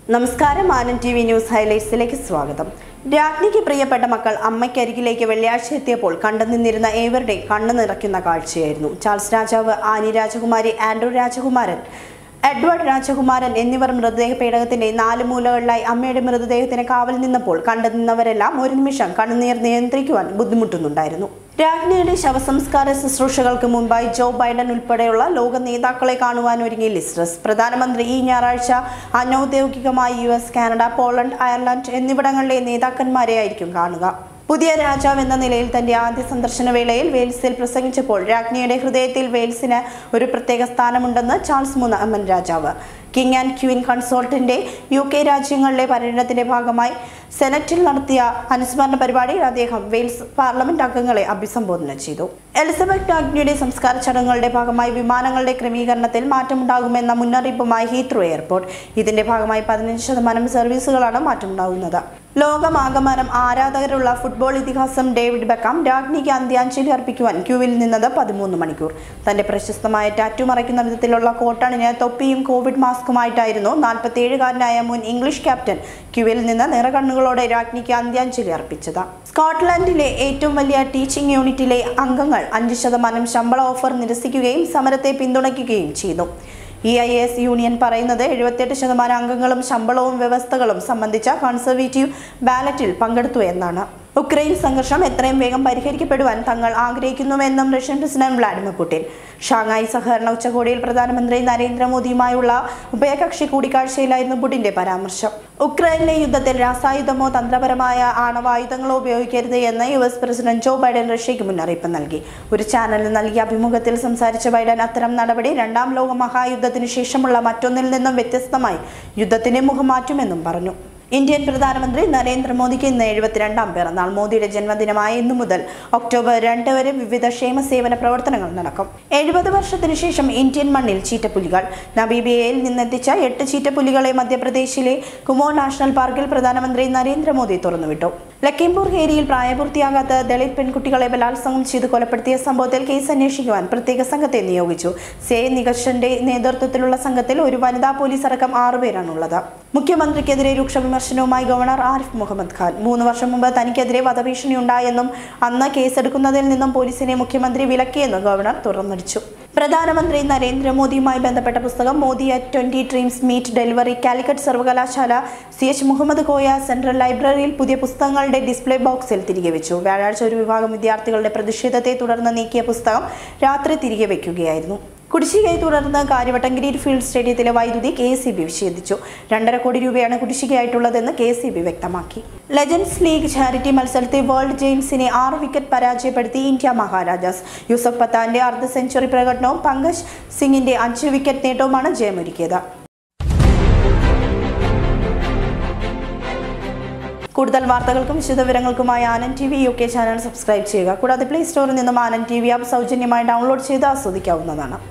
നമസ്കാരം Anand T V news ഹൈലൈറ്റ്സിലേക്ക് സ്വാഗതം രാജ്ഞിക്ക് പ്രിയപ്പെട്ട മക്കൾ അമ്മയ്ക്കരികിലേക്ക് വെള്ളിയാഴ്ച എത്തിയപ്പോൾ കണ്ടു നിന്നിരുന്ന ഏവരുടെ കണ്ണു നിറയ്ക്കുന്ന കാഴ്ചയായിരുന്നു ചാൾസ് രാജാവ് ആനി രാജകുമാരി ആൻഡ്രൂ രാജകുമാരൻ എഡ്വേർഡ് രാജകുമാരൻ എന്നിവർ മൃതദേഹ പേടകത്തിന്റെ നാല് മൂലകളിലായി അമ്മയുടെ മൃതദേഹത്തിന് കാവൽ നിന്നപ്പോൾ കണ്ടു നിന്നവരെല്ലാം ഒരു നിമിഷം കണ്ണുനീർ നിയന്ത്രിക്കുവാൻ ബുദ്ധിമുട്ടുന്നുണ്ടായിരുന്നു രാജ്ഞിയുടെ ശവസംസ്കാര ശുശ്രൂഷകൾക്ക് മുമ്പായി ജോ ബൈഡൻ ഉൾപ്പെടെയുള്ള ലോക നേതാക്കളെ കാണുവാൻ ഒരുങ്ങി ലിസ്ട്രസ് പ്രധാനമന്ത്രി ഈ ഞായറാഴ്ച അനൌദ്യോഗികമായി U S Canada Poland Ireland എന്നിവിടങ്ങളിലെ നേതാക്കന്മാരെയായിരിക്കും കാണുക പുതിയ രാജാവ് എന്ന നിലയിൽ തന്റെ ആദ്യ സന്ദർശന വേളയിൽ വെയിൽസിൽ പ്രസംഗിച്ചപ്പോൾ രാജ്ഞിയുടെ ഹൃദയത്തിൽ വെയിൽസിന് ഒരു പ്രത്യേക സ്ഥാനമുണ്ടെന്ന് ചാൾസ് മൂന്നാമൻ രാജാവ് കിങ് ആൻഡ് ക്വീൻ കൺസോൾട്ടിന്റെ യു കെ രാജ്യങ്ങളിലെ പര്യടനത്തിന്റെ ഭാഗമായി സെനറ്റിൽ നടത്തിയ അനുസ്മരണ പരിപാടിയിൽ അദ്ദേഹം വെയിൽസ് പാർലമെന്റ് അംഗങ്ങളെ അഭിസംബോധന ചെയ്തു എലിസബത്ത് രാജ്ഞിയുടെ സംസ്കാര ചടങ്ങുകളുടെ ഭാഗമായി വിമാനങ്ങളുടെ ക്രമീകരണത്തിൽ മാറ്റമുണ്ടാകുമെന്ന മുന്നറിയിപ്പുമായി ഹീത്രോ എയർപോർട്ട് ഇതിന്റെ ഭാഗമായി പതിനഞ്ച് ശതമാനം സർവീസുകളാണ് മാറ്റമുണ്ടാകുന്നത് ലോകമാകമാനം ആരാധകരുള്ള ഫുട്ബോൾ ഇതിഹാസം ഡേവിഡ് ബെക്കാം രാജ്ഞിക്ക് അന്ത്യാഞ്ജലി അർപ്പിക്കുവാൻ ക്യൂവിൽ നിന്നത് പതിമൂന്ന് മണിക്കൂർ തന്റെ പ്രശസ്തമായ ടാറ്റു മറയ്ക്കുന്ന വിധത്തിലുള്ള കോട്ടണിന് തൊപ്പിയും കോവിഡ് മാസ്കുമായിട്ടായിരുന്നു നാൽപ്പത്തിയേഴുകാരനായ മുൻ ഇംഗ്ലീഷ് ക്യാപ്റ്റൻ ക്യൂവിൽ നിന്ന് നിറകണ്ണുകളോടെ രാജ്ഞിക്ക് അന്ത്യാഞ്ജലി അർപ്പിച്ചത് സ്കോട്ട്ലൻഡിലെ ഏറ്റവും വലിയ ടീച്ചിംഗ് യൂണിറ്റിലെ അംഗങ്ങൾ അഞ്ച് ശതമാനം ശമ്പള ഓഫർ നിരസിക്കുകയും സമരത്തെ പിന്തുണയ്ക്കുകയും ചെയ്തു ഇ ഐ എസ് യൂണിയൻ പറയുന്നത് എഴുപത്തിയെട്ട് ശതമാനം അംഗങ്ങളും ശമ്പളവും വ്യവസ്ഥകളും സംബന്ധിച്ച കൺസർവേറ്റീവ് ബാലറ്റിൽ പങ്കെടുത്തു എന്നാണ് ഉക്രൈൻ സംഘർഷം എത്രയും വേഗം പരിഹരിക്കപ്പെടുവാൻ തങ്ങൾ ആഗ്രഹിക്കുന്നുവെന്നും Russian president Vladimir Putin Shanghai സഹകരണ ഉച്ചകോടിയിൽ പ്രധാനമന്ത്രി നരേന്ദ്രമോദിയുമായുള്ള ഉഭയകക്ഷി കൂടിക്കാഴ്ചയിലായിരുന്നു പുടിന്റെ പരാമർശം ഉക്രൈനിലെ യുദ്ധത്തിൽ രാസായുധമോ തന്ത്രപരമായ ആണവായുധങ്ങളോ ഉപയോഗിക്കരുത് എന്ന് U S president Joe Biden റഷ്യയ്ക്ക് മുന്നറിയിപ്പ് നൽകി ഒരു ചാനലിന് നൽകിയ അഭിമുഖത്തിൽ സംസാരിച്ച ബൈഡൻ അത്തരം നടപടി രണ്ടാം ലോക മഹായുദ്ധത്തിനു ശേഷമുള്ള മറ്റൊന്നിൽ നിന്നും വ്യത്യസ്തമായി യുദ്ധത്തിന്റെ മുഖം മാറ്റുമെന്നും പറഞ്ഞു ഇന്ത്യൻ പ്രധാനമന്ത്രി നരേന്ദ്രമോദിക്ക് ഇന്ന് എഴുപത്തിരണ്ടാം പിറന്നാൾ മോദിയുടെ ജന്മദിനമായ ഇന്നു മുതൽ ഒക്ടോബർ രണ്ട് വരെ വിവിധ ക്ഷേമ സേവന പ്രവർത്തനങ്ങൾ നടക്കും എഴുപത് വർഷത്തിനു ശേഷം ഇന്ത്യൻ മണ്ണിൽ ചീറ്റപ്പുലികൾ നബീബിയയിൽ നിന്നെത്തിച്ച എട്ട് ചീറ്റപ്പുലികളെ മധ്യപ്രദേശിലെ കുമോർ നാഷണൽ പാർക്കിൽ പ്രധാനമന്ത്രി നരേന്ദ്രമോദി തുറന്നുവിട്ടു ലക്കിംപൂർ ഏരിയയിൽ പ്രായപൂർത്തിയാകാത്ത ദളിത് പെൺകുട്ടികളെ ബലാത്സംഗം ചെയ്ത് കൊലപ്പെടുത്തിയ സംഭവത്തിൽ കേസ് അന്വേഷിക്കുവാൻ പ്രത്യേക സംഘത്തെ നിയോഗിച്ചു സേ നികഷന്റെ നേതൃത്വത്തിലുള്ള സംഘത്തിൽ ഒരു വനിതാ പോലീസ് അടക്കം ആറുപേരാണുള്ളത് മുഖ്യമന്ത്രിക്കെതിരെ രൂക്ഷ വിമർശനവുമായി ഗവർണർ ആരിഫ് മുഹമ്മദ് ഖാൻ മൂന്ന് വർഷം മുമ്പ് തനിക്കെതിരെ വധഭീഷണി ഉണ്ടായെന്നും അന്ന് കേസെടുക്കുന്നതിൽ നിന്നും പോലീസിനെ മുഖ്യമന്ത്രി വിലക്കിയെന്നും ഗവർണർ തുറന്നടിച്ചു പ്രധാനമന്ത്രി നരേന്ദ്രമോദിയുമായി ബന്ധപ്പെട്ട പുസ്തകം Modi at twenty dreams meet delivery Calicut സർവകലാശാല C H Muhammad Koya central ലൈബ്രറിയിൽ പുതിയ പുസ്തകങ്ങളുടെ ഡിസ്പ്ലേ ബോക്സിൽ തിരികെ വെച്ചു വ്യാഴാഴ്ച ഒരു വിഭാഗം വിദ്യാർത്ഥികളുടെ പ്രതിഷേധത്തെ തുടർന്ന് നീക്കിയ പുസ്തകം രാത്രി തിരികെ വയ്ക്കുകയായിരുന്നു കുടിശ്ശികയെ തുടർന്ന് കാര്യവട്ടം ഗ്രീൻ ഫീൽഡ് സ്റ്റേഡിയത്തിലെ വൈദ്യുതി കെ എസ് ബി വിച്ഛേദിച്ചു രണ്ടര കോടി രൂപയാണ് കുടിശ്ശികയായിട്ടുള്ളതെന്ന് കെ എസ് ബി വ്യക്തമാക്കി ലെജൻഡ്സ് ലീഗ് ചാരിറ്റി മത്സരത്തിൽ വേൾഡ് ജെയിംസിനെ ആറ് വിക്കറ്റ് പരാജയപ്പെടുത്തി ഇന്ത്യ മഹാരാജാസ് യൂസഫ് പത്താന്റെ അർദ്ധ സെഞ്ചുറി പ്രകടനവും പങ്കജ് സിംഗിന്റെ അഞ്ച് വിക്കറ്റ് നേട്ടവുമാണ് ജയമൊരുക്കിയത് കൂടുതൽ വാർത്തകൾക്കും വിശദവിവരങ്ങൾക്കുമായി Anand T V U K channel subscribe ചെയ്യുക കൂടാതെ പ്ലേ സ്റ്റോറിൽ നിന്നും ആനന്ദ് ടി വി ആപ്പ് സൗജന്യമായി ഡൗൺലോഡ് ചെയ്ത് ആസ്വദിക്കാവുന്നതാണ്